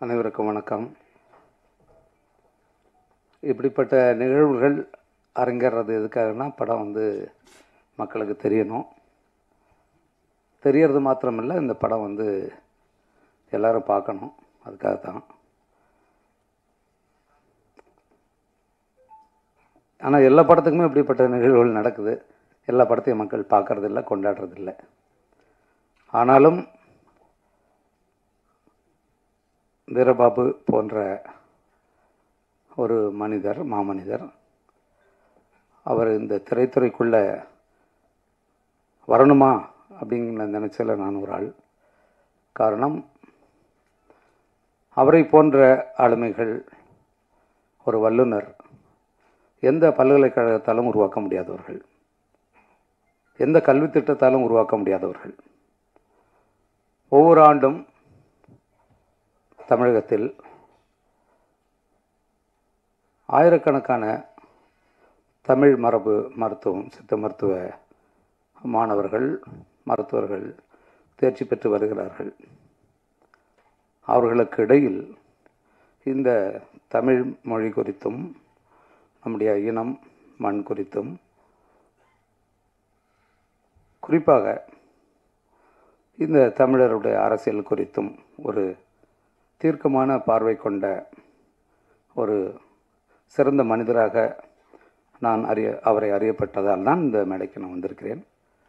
அனைவருக்கும் வணக்கம் இப்படிப்பட்ட நிகழ்வுகள் அரங்கேறது எதுக்காகனா படம் வந்து மக்களுக்கு தெரியணும் தெரியறது மாத்திரமில்லை இந்த படம் வந்து எல்லாரும் பார்க்கணும் அதுக்காக தான் ஆனால் எல்லா படத்துக்குமே இப்படிப்பட்ட நிகழ்வுகள் நடக்குது எல்லா படத்தையும் மக்கள் பார்க்கறதில்ல கொண்டாடுறதில்ல ஆனாலும் வீரபாபு போன்ற ஒரு மனிதர் மாமனிதர் அவர் இந்த திரைத்துறைக்குள்ள வரணுமா அப்படிங்கிற நினைச்சல நான் ஒரு ஆள் காரணம் அவரை போன்ற ஆளுமைகள் ஒரு வல்லுனர் எந்த பல்கலைக்கழகத்தாலும் உருவாக்க முடியாதவர்கள் எந்த கல்வி திட்டத்தாலும் உருவாக்க முடியாதவர்கள் ஒவ்வொரு ஆண்டும் தமிழகத்தில் ஆயிரக்கணக்கான தமிழ் மரபு மருத்துவம் சித்த மருத்துவ மாணவர்கள் மருத்துவர்கள் தேர்ச்சி பெற்று வருகிறார்கள் அவர்களுக்கு இடையில் இந்த தமிழ் மொழி குறித்தும் நம்முடைய இனம் மண் குறித்தும் குறிப்பாக இந்த தமிழருடைய அரசியல் குறித்தும் ஒரு தீர்க்கமான பார்வை கொண்ட ஒரு சிறந்த மனிதராக நான் அறிய அவரை அறியப்பட்டதால் தான் இந்த மேடைக்கு நான் வந்திருக்கிறேன்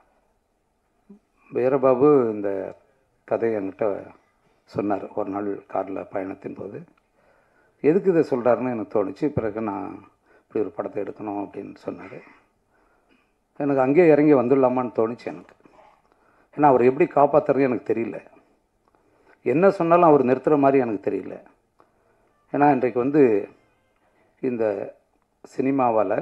வீரபாபு இந்த கதை என்கிட்ட சொன்னார் ஒரு நாள் காரில் பயணத்தின் போது எதுக்கு இதை சொல்கிறாருன்னு எனக்கு தோணுச்சு பிறகு நான் இப்படி ஒரு படத்தை எடுக்கணும் அப்படின்னு சொன்னார் எனக்கு அங்கேயே இறங்கி வந்துடலாமான்னு தோணுச்சு எனக்கு ஏன்னா அவர் எப்படி காப்பாற்றுறது எனக்கு தெரியல என்ன சொன்னாலும் அவர் நிறுத்துகிற மாதிரி எனக்கு தெரியல ஏன்னா இன்றைக்கு வந்து இந்த சினிமாவால்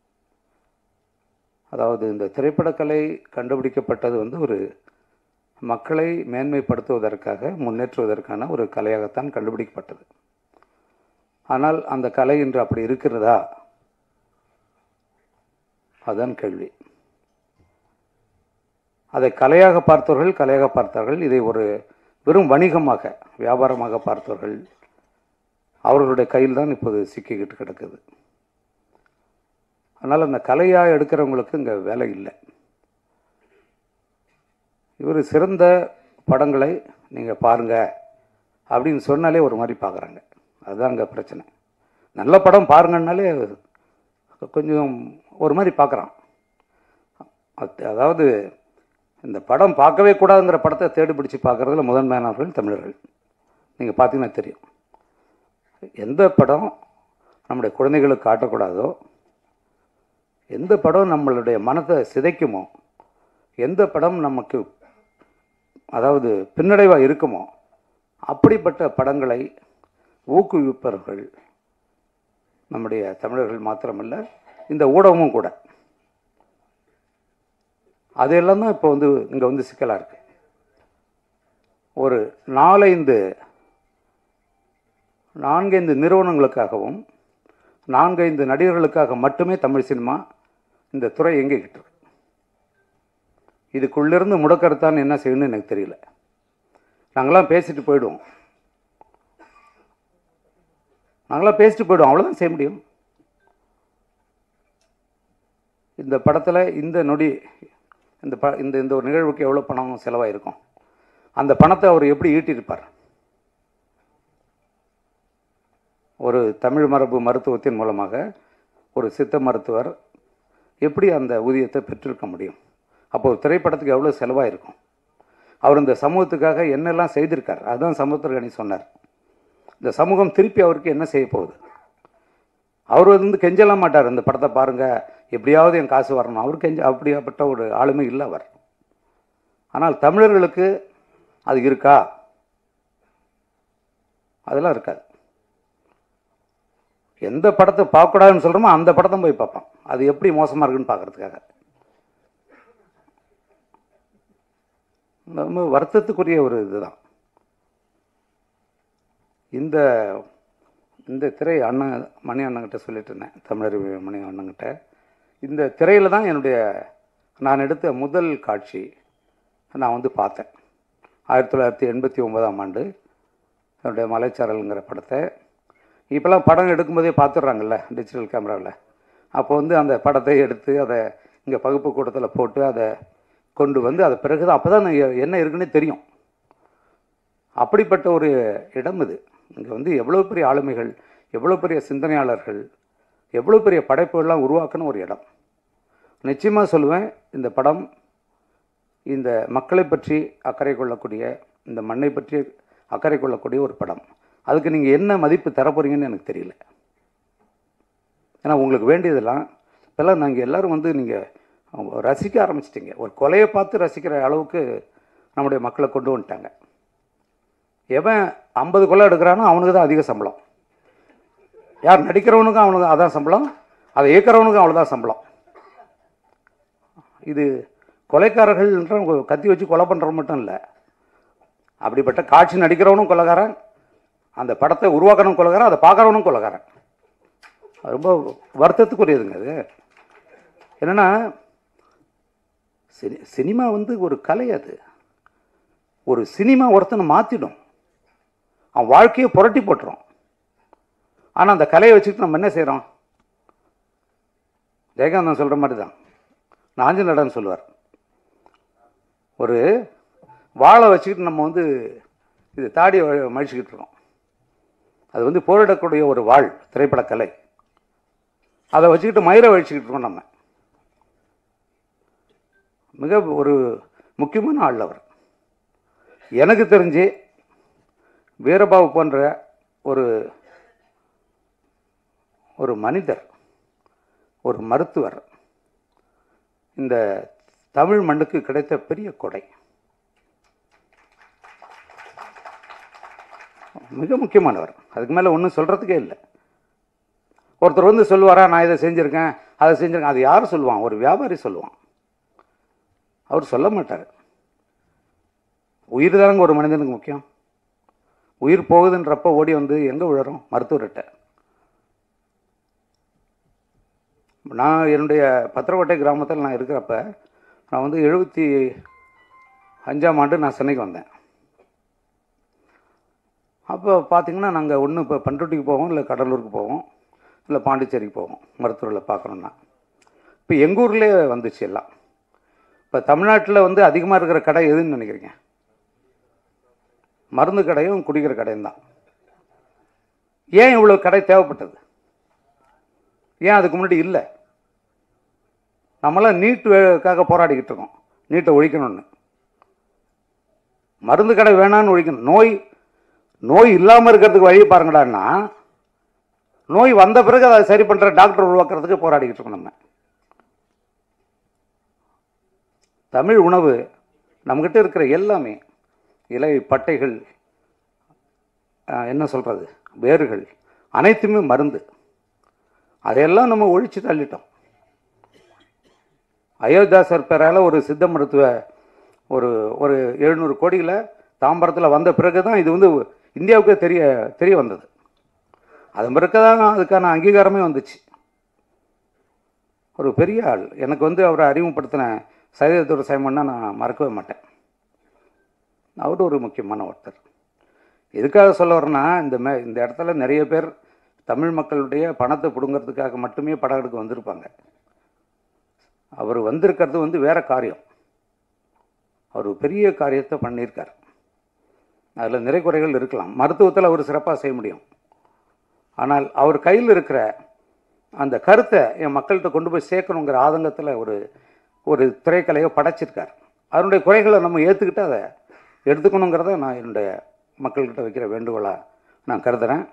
அதாவது இந்த திரைப்படக்கலை கண்டுபிடிக்கப்பட்டது வந்து ஒரு மக்களை மேன்மைப்படுத்துவதற்காக முன்னேற்றுவதற்கான ஒரு கலையாகத்தான் கண்டுபிடிக்கப்பட்டது ஆனால் அந்த கலை இன்று அப்படி இருக்கிறதா அதுதான் கேள்வி அதை கலையாக பார்த்தவர்கள் கலையாக பார்த்தார்கள் இதை ஒரு வெறும் வணிகமாக வியாபாரமாக பார்த்தவர்கள் அவர்களுடைய கையில் தான் இப்போது சிக்கிக்கிட்டு கிடக்குது அதனால் அந்த கலையாக எடுக்கிறவங்களுக்கு இங்கே வேலை இல்லை இவர் சிறந்த படங்களை நீங்கள் பாருங்க அப்படின்னு சொன்னாலே ஒரு மாதிரி பார்க்குறாங்க அதுதான் அங்கே பிரச்சனை நல்ல படம் பாருங்கன்னாலே கொஞ்சம் ஒரு மாதிரி பார்க்குறான் அது- அதாவது இந்த படம் பார்க்கவே கூடாதுங்கிற படத்தை தேடி பிடிச்சி பார்க்குறதுல முதன்மையானவர்கள் தமிழர்கள் நீங்கள் பார்த்தீங்கன்னா தெரியும் எந்த படம் நம்முடைய குழந்தைகளுக்கு காட்டக்கூடாதோ எந்த படம் நம்மளுடைய மனத்தை சிதைக்குமோ எந்த படம் நமக்கு அதாவது பின்னடைவாக இருக்குமோ அப்படிப்பட்ட படங்களை ஊக்குவிப்பவர்கள் நம்முடைய தமிழர்கள் மாத்திரமல்ல இந்த ஊடகமும் கூட அதெல்லாம் தான் இப்போ வந்து இங்கே வந்து சிக்கலாக இருக்கு ஒரு நாலைந்து நான்கைந்து நிறுவனங்களுக்காகவும் நான்கைந்து நடிகர்களுக்காக மட்டுமே தமிழ் சினிமா இந்த துறை இயங்கிக்கிட்டு இருக்கு இதுக்குள்ளிருந்து முடக்கறத்தான் என்ன செய்யணும்னு எனக்கு தெரியல நாங்களாம் பேசிட்டு போயிடுவோம் நாங்களாம் பேசிட்டு போயிடுவோம் அவ்வளோதான் செய்ய முடியும் இந்த படத்தில் இந்த நொடி இந்த ப இந்த இந்த ஒரு நிகழ்வுக்கு எவ்வளோ பணம் செலவாயிருக்கும் அந்த பணத்தை அவர் எப்படி ஈட்டியிருப்பார் ஒரு தமிழ் மரபு மருத்துவத்தின் மூலமாக ஒரு சித்த மருத்துவர் எப்படி அந்த ஊதியத்தை பெற்றிருக்க முடியும் அப்போ ஒரு திரைப்படத்துக்கு எவ்வளோ செலவாயிருக்கும் அவர் இந்த சமூகத்துக்காக என்னெல்லாம் செய்திருக்கார் அதுதான் சமுத்திரகணி சொன்னார் இந்த சமூகம் திருப்பி அவருக்கு என்ன செய்ய போகுது அவர் வந்து கெஞ்சலாம் மாட்டார் இந்த படத்தை பாருங்க எப்படியாவது என் காசு வரணும் அவர் கெஞ்ச அப்படியாப்பட்ட ஒரு ஆளுமை இல்லை அவர் ஆனால் தமிழர்களுக்கு அது இருக்கா அதெல்லாம் இருக்காது எந்த படத்தை பார்க்கக்கூடாதுன்னு சொல்கிறோமோ அந்த படத்தை போய் பார்ப்பான் அது எப்படி மோசமாக இருக்குன்னு பார்க்கறதுக்காக ரொம்ப வருத்தத்துக்குரிய ஒரு இதுதான் இந்த இந்த திரை அண்ணன் மணி அண்ணங்கிட்ட சொல்லிட்டு இருந்தேன் தமிழறிவு மணி அண்ணங்கிட்ட இந்த திரையில் தான் என்னுடைய நான் எடுத்த முதல் காட்சி நான் வந்து பார்த்தேன் ஆயிரத்தி தொள்ளாயிரத்தி எண்பத்தி ஒன்பதாம் ஆண்டு என்னுடைய மலைச்சாரல்ங்கிற படத்தை இப்போல்லாம் படம் எடுக்கும்போதே பார்த்துடுறாங்கல்ல டிஜிட்டல் கேமராவில் அப்போ வந்து அந்த படத்தை எடுத்து அதை இங்கே பகுப்பு கூடத்தில் போட்டு அதை கொண்டு வந்து அதை பிறகு தான் அப்போ தான் என்ன இருக்குன்னே தெரியும் அப்படிப்பட்ட ஒரு இடம் இது இங்கே வந்து எவ்வளோ பெரிய ஆளுமைகள் எவ்வளோ பெரிய சிந்தனையாளர்கள் எவ்வளோ பெரிய படைப்புகள்லாம் உருவாக்கின ஒரு இடம் நிச்சயமாக சொல்லுவேன் இந்த படம் இந்த மக்களை பற்றி அக்கறை கொள்ளக்கூடிய இந்த மண்ணை பற்றி அக்கறை கொள்ளக்கூடிய ஒரு படம் அதுக்கு நீங்கள் என்ன மதிப்பு தரப்போறீங்கன்னு எனக்கு தெரியல ஏன்னா உங்களுக்கு வேண்டியதெல்லாம் இப்போல்லாம் நாங்கள் எல்லோரும் வந்து நீங்கள் ரசிக்க ஆரம்பிச்சிட்டிங்க ஒரு கொலையை பார்த்து ரசிக்கிற அளவுக்கு நம்முடைய மக்களை கொண்டு வந்துட்டாங்க எவன் ஐம்பது கொலை எடுக்கிறானோ அவனுக்கு தான் அதிக சம்பளம் யார் நடிக்கிறவனுக்கும் அவனுக்கு அதான் சம்பளம் அதை இயக்கிறவனுக்கும் அவ்வளோதான் சம்பளம் இது கொலைக்காரர்கள்ன்ற கத்தி வச்சு கொலை பண்ணுறவன் மட்டும் இல்லை அப்படிப்பட்ட காட்சி நடிக்கிறவனும் கொலைகாரன் அந்த படத்தை உருவாக்கணும் கொலைகாரன் அதை பார்க்குறவனும் கொலைகாரன் அது ரொம்ப வருத்தத்துக்குரியதுங்க அது என்னென்னா சினி சினிமா வந்து ஒரு கலை அது ஒரு சினிமா ஒருத்தனை மாற்றிடும் அவன் வாழ்க்கையை புரட்டி போட்டுரும் ஆனால் அந்த கலையை வச்சுக்கிட்டு நம்ம என்ன செய்கிறோம் ஜெயகாந்தன் சொல்கிற மாதிரி தான் நாஞ்சல் நடன் சொல்லுவார் ஒரு வாழை வச்சுக்கிட்டு நம்ம வந்து இது தாடியை மழிச்சுக்கிட்டு இருக்கோம் அது வந்து போரிடக்கூடிய ஒரு வாழ் திரைப்பட கலை அதை வச்சுக்கிட்டு மயிரை வழிச்சுக்கிட்டு இருக்கோம் நம்ம மிக ஒரு முக்கியமான ஆள் அவர் எனக்கு தெரிஞ்சு வீரபாபு போன்ற ஒரு ஒரு மனிதர் ஒரு மருத்துவர் இந்த தமிழ் மண்ணுக்கு கிடைத்த பெரிய கொடை மிக முக்கியமானவர் அதுக்கு மேலே ஒன்றும் சொல்கிறதுக்கே இல்லை ஒருத்தர் வந்து சொல்லுவாரா நான் இதை செஞ்சுருக்கேன் அதை செஞ்சுருக்கேன் அது யார் சொல்லுவான் ஒரு வியாபாரி சொல்லுவான் அவர் சொல்ல மாட்டார் உயிர் தானங்க ஒரு மனிதனுக்கு முக்கியம் உயிர் போகுதுன்றப்ப ஓடி வந்து எங்கே விழறோம் மருத்துவர்கிட்ட நான் என்னுடைய பத்திரக்கோட்டை கிராமத்தில் நான் இருக்கிறப்ப நான் வந்து எழுபத்தி அஞ்சாம் ஆண்டு நான் சென்னைக்கு வந்தேன் அப்போ பார்த்தீங்கன்னா நாங்கள் ஒன்று இப்போ பண்ருட்டிக்கு போவோம் இல்லை கடலூருக்கு போவோம் இல்லை பாண்டிச்சேரிக்கு போவோம் மருத்துவர்களை பார்க்கணுன்னா இப்போ எங்கள் ஊர்லேயே வந்துச்சு எல்லாம் இப்போ தமிழ்நாட்டில் வந்து அதிகமாக இருக்கிற கடை எதுன்னு நினைக்கிறீங்க மருந்து கடையும் குடிக்கிற கடையும் தான் ஏன் இவ்வளோ கடை தேவைப்பட்டது ஏன் அதுக்கு முன்னாடி இல்லை நம்மளாம் நீட்டுக்காக போராடிக்கிட்டு இருக்கோம் நீட்டை ஒழிக்கணும்னு மருந்து கடை வேணான்னு ஒழிக்கணும் நோய் நோய் இல்லாமல் இருக்கிறதுக்கு வழி பாருங்கடான்னா நோய் வந்த பிறகு அதை சரி பண்ணுற டாக்டர் உருவாக்குறதுக்கு போராடிக்கிட்டு இருக்கோம் நம்ம தமிழ் உணவு நம்மக்கிட்ட இருக்கிற எல்லாமே இலை பட்டைகள் ஆஹ், என்ன சொல்கிறது வேர்கள் அனைத்துமே மருந்து அதையெல்லாம் நம்ம ஒழிச்சு தள்ளிட்டோம் அயோத்தியாசர் பேரால் ஒரு சித்த மருத்துவ ஒரு ஒரு எழுநூறு கோடியில் தாம்பரத்தில் வந்த பிறகு தான் இது வந்து இந்தியாவுக்கே தெரிய தெரிய வந்தது அதன் பிறகு தான் அதுக்கான அங்கீகாரமே வந்துச்சு ஒரு பெரிய ஆள் எனக்கு வந்து அவரை அறிமுகப்படுத்தின சைதத்துறை சைமன்னா நான் மறக்கவே மாட்டேன் அவர் ஒரு முக்கியமான ஒருத்தர் எதுக்காக சொல்ல வரேன்னா இந்த மே இந்த இடத்துல நிறைய பேர் தமிழ் மக்களுடைய பணத்தை பிடுங்கிறதுக்காக மட்டுமே படம் எடுக்க வந்திருப்பாங்க அவர் வந்திருக்கிறது வந்து வேற காரியம் அவர் பெரிய காரியத்தை பண்ணியிருக்கார் அதில் நிறை குறைகள் இருக்கலாம் மருத்துவத்தில் அவர் சிறப்பாக செய்ய முடியும் ஆனால் அவர் கையில் இருக்கிற அந்த கருத்தை என் மக்கள்கிட்ட கொண்டு போய் சேர்க்கணுங்கிற ஆதங்கத்தில் ஒரு ஒரு திரைக்கலையை படைச்சிருக்கார் அதனுடைய குறைகளை நம்ம ஏற்றுக்கிட்டு அதை எடுத்துக்கணுங்கிறத நான் என்னுடைய மக்கள்கிட்ட வைக்கிற வேண்டுகோளாக நான் கருதுகிறேன்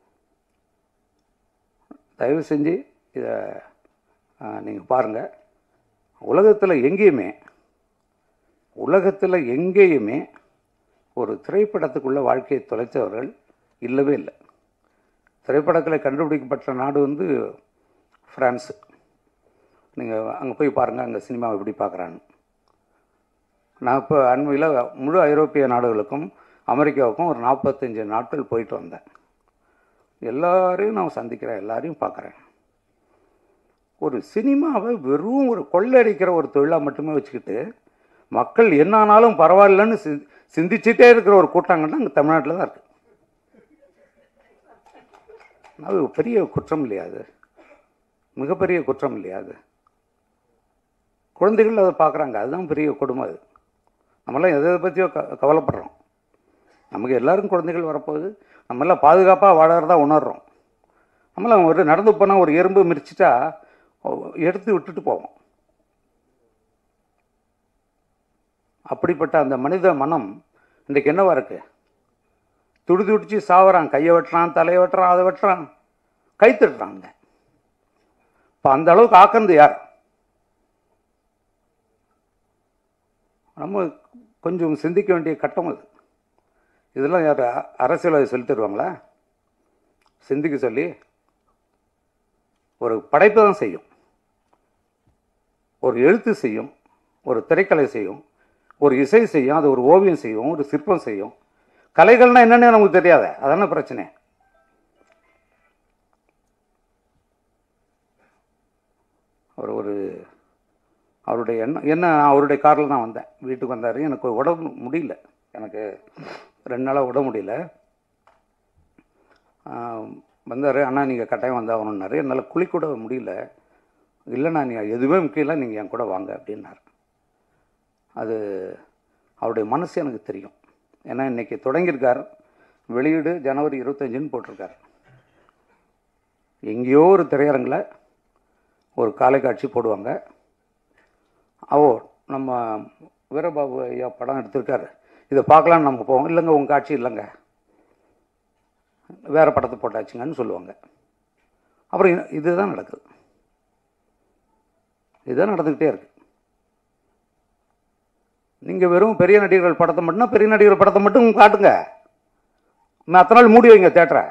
தயவு செஞ்சு இதை நீங்கள் பாருங்கள் உலகத்தில் எங்கேயுமே உலகத்தில் எங்கேயுமே ஒரு திரைப்படத்துக்குள்ள வாழ்க்கையை தொலைத்தவர்கள் இல்லவே இல்லை திரைப்படங்களை கண்டுபிடிக்கப்பட்ட நாடு வந்து ஃப்ரான்ஸு நீங்கள் அங்கே போய் பாருங்கள் அங்கே சினிமாவை எப்படி பார்க்குறான்னு நான் இப்போ அண்மையில் முழு ஐரோப்பிய நாடுகளுக்கும் அமெரிக்காவுக்கும் ஒரு நாற்பத்தஞ்சு நாட்கள் போயிட்டு வந்தேன் எல்லாரையும் நான் சந்திக்கிறேன் எல்லாரையும் பார்க்குறேன் ஒரு சினிமாவை வெறும் ஒரு கொள்ளடிக்கிற ஒரு தொழிலாக மட்டுமே வச்சுக்கிட்டு மக்கள் என்ன ஆனாலும் பரவாயில்லன்னு சி சிந்திச்சுட்டே இருக்கிற ஒரு கூட்டங்கள்லாம் இங்கே தமிழ்நாட்டில் தான் இருக்குது அது பெரிய குற்றம் இல்லையா அது மிகப்பெரிய குற்றம் இல்லையா அது குழந்தைகள் அதை பார்க்குறாங்க அதுதான் பெரிய கொடுமை அது நம்மளாம் எதை எதை பற்றியோ க கவலைப்படுறோம் நமக்கு எல்லாருக்கும் குழந்தைகள் வரப்போகுது நம்மளாம் பாதுகாப்பாக வாழறதா உணர்றோம் நம்மளாம் ஒரு நடந்து போனால் ஒரு எறும்பு மிரிச்சிட்டா எடுத்து விட்டுட்டு போவோம் அப்படிப்பட்ட அந்த மனித மனம் இன்றைக்கு என்னவா இருக்கு துடி துடிச்சு சாவறான் கையை வெட்டுறான் தலையை வெட்டுறான் அதை வெட்டுறான் கை தட்டுறாங்க இப்போ அந்த அளவுக்கு ஆக்குறது யார் நம்ம கொஞ்சம் சிந்திக்க வேண்டிய கட்டம் அது இதெல்லாம் யார் அரசியல்வாதி சொல்லி தருவாங்களா சிந்திக்க சொல்லி ஒரு படைப்பு தான் செய்யும் ஒரு எழுத்து செய்யும் ஒரு திரைக்கலை செய்யும் ஒரு இசை செய்யும் அது ஒரு ஓவியம் செய்யும் ஒரு சிற்பம் செய்யும் கலைகள்னா என்னன்னு நமக்கு தெரியாத அதான பிரச்சனை அவர் ஒரு அவருடைய எண்ணம் என்ன நான் அவருடைய காரில் தான் வந்தேன் வீட்டுக்கு வந்தார் எனக்கு உடம்பு முடியல எனக்கு ரெண்டு நாளாக உட முடியல வந்தார் அண்ணா நீங்கள் கட்டாயம் வந்தாகணுன்னாரு என்னால் குளிக்கூட முடியல இல்லைண்ணா நீங்கள் எதுவுமே முக்கியம் இல்லை நீங்கள் என் கூட வாங்க அப்படின்னார் அது அவருடைய மனசு எனக்கு தெரியும் ஏன்னா இன்னைக்கு தொடங்கியிருக்கார் வெளியீடு ஜனவரி இருபத்தஞ்சுன்னு போட்டிருக்கார் எங்கேயோ ஒரு திரையரங்கில் ஒரு காலை காட்சி போடுவாங்க அவோ நம்ம வீரபாபு ஐயா படம் எடுத்திருக்காரு இதை பார்க்கலான்னு நம்ம போவோம் இல்லைங்க உங்கள் காட்சி இல்லைங்க வேறு படத்தை போட்டாச்சுங்கன்னு சொல்லுவாங்க அப்புறம் இது- இதுதான் நடக்குது இதுதான் நடந்துக்கிட்டே இருக்கு நீங்கள் வெறும் பெரிய நடிகர்கள் படத்தை மட்டும்னா பெரிய நடிகர்கள் படத்தை மட்டும் காட்டுங்க இன்னும் அத்தனை நாள் மூடி வைங்க தேட்டரை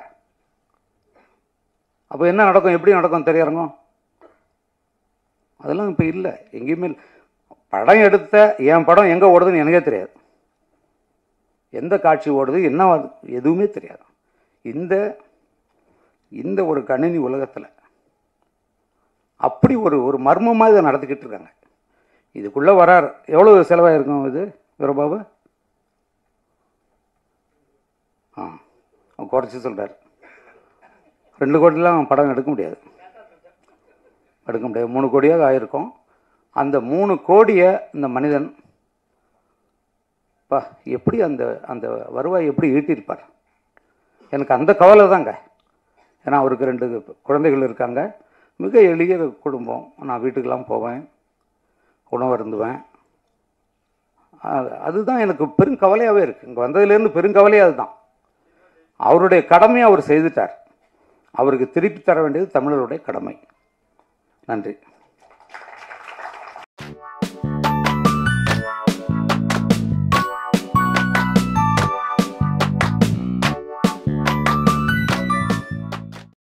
அப்போ என்ன நடக்கும் எப்படி நடக்கும் தெரியறங்கும் அதெல்லாம் இப்போ இல்லை எங்கேயுமே இல்ல. படம் எடுத்த என் படம் எங்கே ஓடுதுன்னு எனக்கே தெரியாது எந்த காட்சி ஓடுது என்ன வருது, எதுவுமே தெரியாது இந்த இந்த ஒரு கணினி உலகத்தில் அப்படி ஒரு ஒரு மர்மமாக இதை நடத்திக்கிட்டு இருக்காங்க இதுக்குள்ளே வரார் எவ்வளோ செலவாயிருக்கும் இது வீரபாபு ஆ அவன் குறைச்சி சொல்கிறார் ரெண்டு கோடிலாம் படம் எடுக்க முடியாது எடுக்க முடியாது மூணு கோடியாக ஆயிருக்கும் அந்த மூணு கோடியை இந்த மனிதன் பா எப்படி அந்த அந்த வருவாய் எப்படி ஈட்டியிருப்பார் எனக்கு அந்த கவலை தாங்க ஏன்னா அவருக்கு ரெண்டு குழந்தைகள் இருக்காங்க மிக எளிய குடும்பம் நான் வீட்டுக்கெல்லாம் போவேன் உணவு அருந்துவேன் அது- அதுதான் எனக்கு பெரும் கவலையாகவே இருக்குது இங்கே வந்ததுலேருந்து பெருங்கவலையே அதுதான் அவருடைய கடமையை அவர் செய்துட்டார் அவருக்கு திருப்பி தர வேண்டியது தமிழருடைய கடமை நன்றி